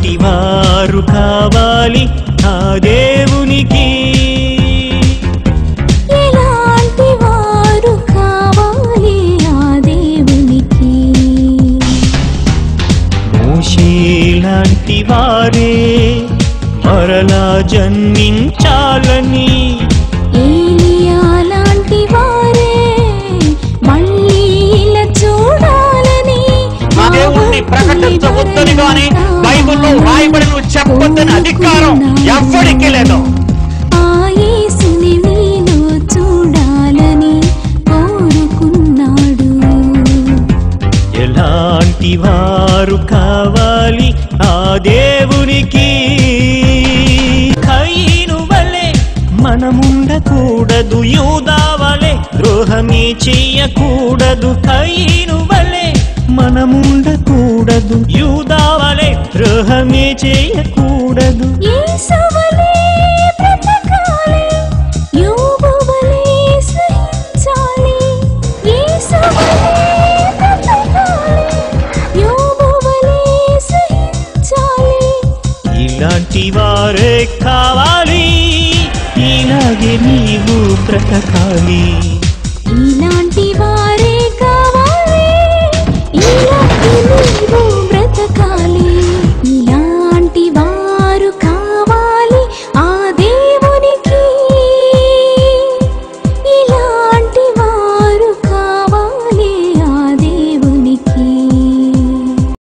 ఎలాంటి వారు కావాలి ఆ దేవునికి ఎలాంటి వారు కావాలి ఆ దేవునికి మోషే లాంటి వారే మరలా జన్మించాలని ఏలియా లాంటి వారే మళ్ళీ ఇలా చూడాలని ఆ దేవుణ్ణి ప్రకటించవద్దని గాని బైబిల్లో రాయబడి నువ్వు చెప్పొద్దని అధికారం ఎవ్వడికి లేదు ఆ యేసుని నీలో చూడాలని కోరుకున్నాడు ఎలాంటి వారు కావాలి ఆ దేవునికి కయ్యను వలె మనముండకూడదు యూదా వలె ద్రోహమే చెయ్యకూడదు కయ్యను వలె మనముండకూడదు యూదా వలె ద్రోహమే చేయకూడదు యేసువలే బ్రతకాలి యోబువలే సహించాలి యేసువలే బ్రతకాలి యోబువలే సహించాలి ఇలాంటి వారే కావాలి ఇలాగే నీవు బ్రతకాలి